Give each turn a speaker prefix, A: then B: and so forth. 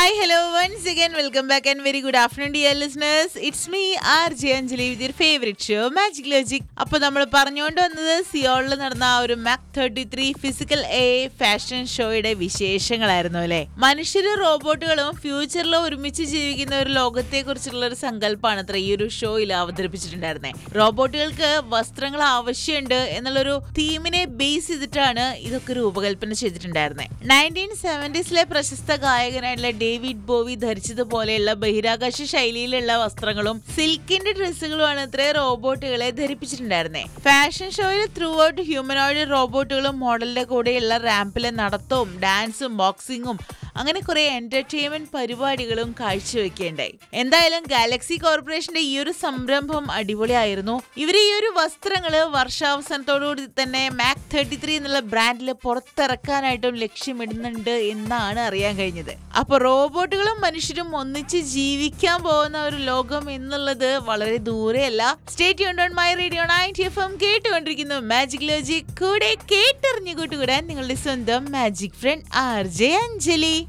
A: Hi, hello, once again, welcome back and very good afternoon, dear listeners. It's me, RJ Anjali, with your favorite show, Magic Logic. അപ്പോൾ നമ്മൾ പറഞ്ഞുകൊണ്ട് വന്നത് സിയോളിൽ നടന്ന ആ ഒരു mac thirty three physical a fashion ഷോയുടെ വിശേഷങ്ങളായിരുന്നു അല്ലേ മനുഷ്യരും റോബോട്ടുകളും ഫ്യൂച്ചറിൽ ഒരുമിച്ച് ജീവിക്കുന്ന ഒരു ലോകത്തെ കുറിച്ചുള്ള ഒരു സങ്കല്പമാണ് അത്ര ഈ ഒരു ഷോയിൽ അവതരിപ്പിച്ചിട്ടുണ്ടായിരുന്നത് റോബോട്ടുകൾക്ക് വസ്ത്രങ്ങൾ ആവശ്യമുണ്ട് എന്നുള്ളൊരു തീമിനെ ബേസ് ചെയ്തിട്ടാണ് ഇതൊക്കെ രൂപകൽപ്പന ചെയ്തിട്ടുണ്ടായിരുന്നത് നയൻറ്റീൻ സെവൻറ്റീസിലെ പ്രശസ്ത ഗായകനായിട്ടുള്ള ഡേവിഡ് ബോവി ധരിച്ചതുപോലെയുള്ള ബഹിരാകാശ ശൈലിയിലുള്ള വസ്ത്രങ്ങളും സിൽക്കിന്റെ ഡ്രസ്സുകളുമാണ് ഇത്രയും റോബോട്ടുകളെ ധരിപ്പിച്ചിട്ടുണ്ടായിരുന്നത് ഫാഷൻ ഷോയിൽ ത്രൂ ഔട്ട് ഹ്യൂമനോയിഡ് റോബോട്ടുകളും മോഡലിന്റെ കൂടെയുള്ള റാമ്പിലെ നടത്തവും ഡാൻസും ബോക്സിങ്ങും അങ്ങനെ കുറെ എന്റർടൈൻമെന്റ് പരിപാടികളും കാഴ്ചവെക്കുകയുണ്ടായി എന്തായാലും ഗാലക്സി കോർപ്പറേഷന്റെ ഈ ഒരു സംരംഭം അടിപൊളിയായിരുന്നു ഇവർ ഈ ഒരു വസ്ത്രങ്ങള് വർഷാവസാനത്തോടുകൂടി തന്നെ മാക് തേർട്ടി ത്രീ എന്നുള്ള ബ്രാൻഡിൽ പുറത്തിറക്കാനായിട്ടും ലക്ഷ്യമിടുന്നുണ്ട് എന്നാണ് അറിയാൻ കഴിഞ്ഞത് അപ്പൊ റോബോട്ടുകളും മനുഷ്യരും ഒന്നിച്ച് ജീവിക്കാൻ പോകുന്ന ഒരു ലോകം എന്നുള്ളത് വളരെ ദൂരെയല്ല state on my radio ninety F M കേട്ടുകൊണ്ടിരിക്കുന്നു മാജിക് ലോജിക് കൂടെ കേട്ടറിഞ്ഞു കൂട്ടുകൂടാൻ നിങ്ങളുടെ സ്വന്തം magic friend R J Anjali